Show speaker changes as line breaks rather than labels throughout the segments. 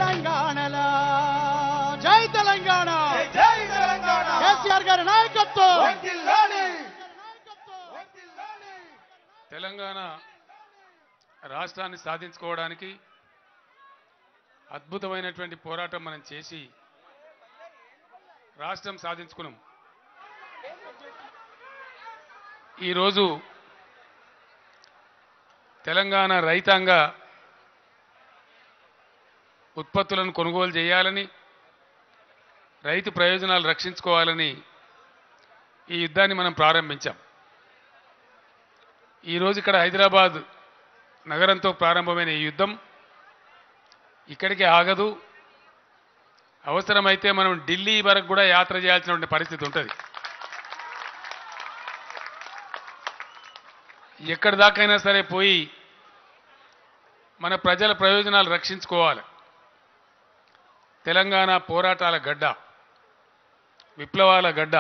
తెలంగాణలో జై తెలంగాణ
జై జై తెలంగాణ
కేసీఆర్ గారి నాయకత్వం
వర్ధిల్లాలి.
తెలంగాణ రాష్ట్రాన్ని సాధించుకోవడానికి అద్భుతమైనటువంటి పోరాటం మనం చేసి రాష్ట్రం సాధించుకున్నాం ఈరోజు తెలంగాణ రైతాంగ ఉత్పత్తులను కొనుగోలు చేయాలని రైతు ప్రయోజనాలు రక్షించుకోవాలని ఈ యుద్ధాన్ని మనం ప్రారంభించాం ఈరోజు ఇక్కడ హైదరాబాద్ నగరంతో ప్రారంభమైన ఈ యుద్ధం ఇక్కడికి ఆగదు అవసరమైతే మనం ఢిల్లీ వరకు కూడా యాత్ర చేయాల్సినటువంటి పరిస్థితి ఉంటుంది ఎక్కడి దాకైనా సరే పోయి మన ప్రజల ప్రయోజనాలు రక్షించుకోవాలి తెలంగాణ పోరాటాల గడ్డ విప్లవాల గడ్డ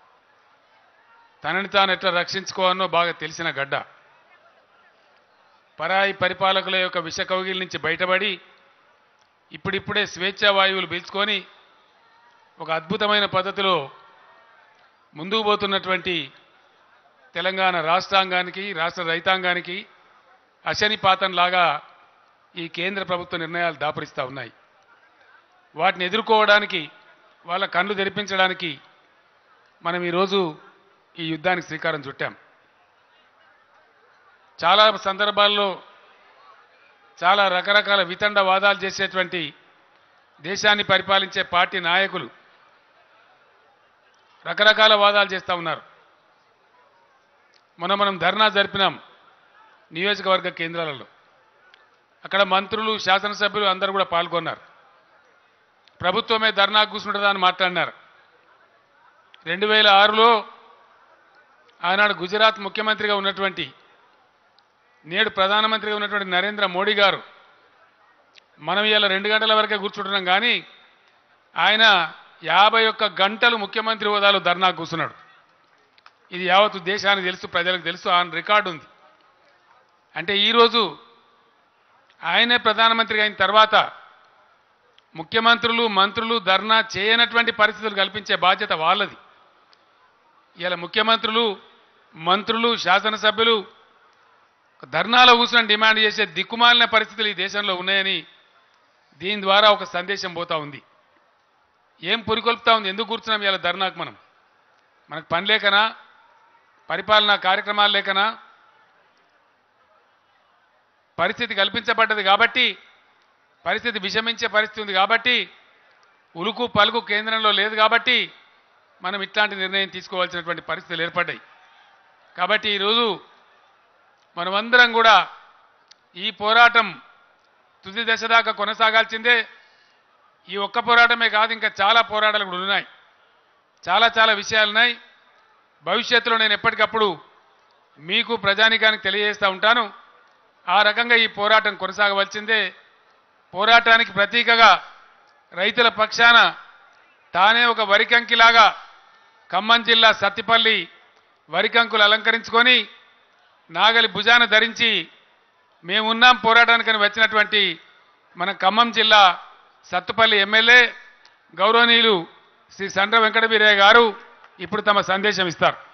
తనని తాను ఎట్లా రక్షించుకోవాలనో బాగా తెలిసిన గడ్డ పరాయి పరిపాలకుల యొక్క విష కౌగిల నుంచి బయటపడి ఇప్పుడిప్పుడే స్వేచ్ఛా వాయువులు పీల్చుకొని ఒక అద్భుతమైన పద్ధతిలో ముందుకు పోతున్నటువంటి తెలంగాణ రాష్ట్రాంగానికి రాష్ట్ర రైతాంగానికి అశనిపాతంలాగా ఈ కేంద్ర ప్రభుత్వ నిర్ణయాలు దాపురిస్తూ ఉన్నాయి వాటిని ఎదుర్కోవడానికి వాళ్ళ కళ్ళు తెరిపించడానికి మనం ఈరోజు ఈ యుద్ధానికి శ్రీకారం చుట్టాం చాలా సందర్భాల్లో చాలా రకరకాల వితండ వాదాలు చేసేటువంటి దేశాన్ని పరిపాలించే పార్టీ నాయకులు రకరకాల వాదాలు చేస్తూ ఉన్నారు మొన్న మనం ధర్నా జరిపినాం నియోజకవర్గ కేంద్రాలలో అక్కడ మంత్రులు శాసనసభ్యులు అందరూ కూడా పాల్గొన్నారు ప్రభుత్వమే ధర్నా కూర్చుంటుందా అని మాట్లాడినారు రెండు వేల ఆరులో ఆనాడు గుజరాత్ ముఖ్యమంత్రిగా ఉన్నటువంటి నేడు ప్రధానమంత్రిగా ఉన్నటువంటి నరేంద్ర మోడీ గారు మనం ఇలా రెండు గంటల వరకే కూర్చుంటున్నాం కానీ ఆయన యాభై ఒక్క గంటలు ముఖ్యమంత్రి హోదాలో ధర్నా కూర్చున్నాడు ఇది యావత్తు దేశానికి తెలుసు ప్రజలకు తెలుసు ఆయన రికార్డు ఉంది అంటే ఈరోజు ఆయనే ప్రధానమంత్రి అయిన తర్వాత ముఖ్యమంత్రులు మంత్రులు ధర్నా చేయనటువంటి పరిస్థితులు కల్పించే బాధ్యత వాళ్ళది ఇలా ముఖ్యమంత్రులు మంత్రులు శాసనసభ్యులు ధర్నాలో కూర్చొని డిమాండ్ చేసే దిక్కుమాలిన పరిస్థితులు ఈ దేశంలో ఉన్నాయని దీని ద్వారా ఒక సందేశం పోతా ఉంది ఏం పురికొల్పుతా ఉంది ఎందుకు కూర్చున్నాం ఇలా ధర్నాకు మనం మనకు పని లేకనా పరిపాలనా కార్యక్రమాలు లేకనా పరిస్థితి కల్పించబడ్డది కాబట్టి పరిస్థితి విషమించే పరిస్థితి ఉంది కాబట్టి ఉలుకు పలుకు కేంద్రంలో లేదు కాబట్టి మనం ఇట్లాంటి నిర్ణయం తీసుకోవాల్సినటువంటి పరిస్థితులు ఏర్పడ్డాయి కాబట్టి ఈరోజు మనమందరం కూడా ఈ పోరాటం తుది దశ దాకా కొనసాగాల్సిందే ఈ ఒక్క పోరాటమే కాదు ఇంకా చాలా పోరాటాలు కూడా ఉన్నాయి చాలా చాలా విషయాలు ఉన్నాయి భవిష్యత్తులో నేను ఎప్పటికప్పుడు మీకు ప్రజానికానికి తెలియజేస్తూ ఉంటాను ఆ రకంగా ఈ పోరాటం కొనసాగవలసిందే పోరాటానికి ప్రతీకగా రైతుల పక్షాన తానే ఒక వరికంకిలాగా ఖమ్మం జిల్లా సత్తిపల్లి వరికంకులు అలంకరించుకొని నాగలి భుజాన ధరించి మేమున్నాం పోరాటానికని వచ్చినటువంటి మన ఖమ్మం జిల్లా సత్తుపల్లి ఎమ్మెల్యే గౌరవనీయులు శ్రీ సండ్ర వెంకటవీరయ్య గారు ఇప్పుడు తమ సందేశం ఇస్తారు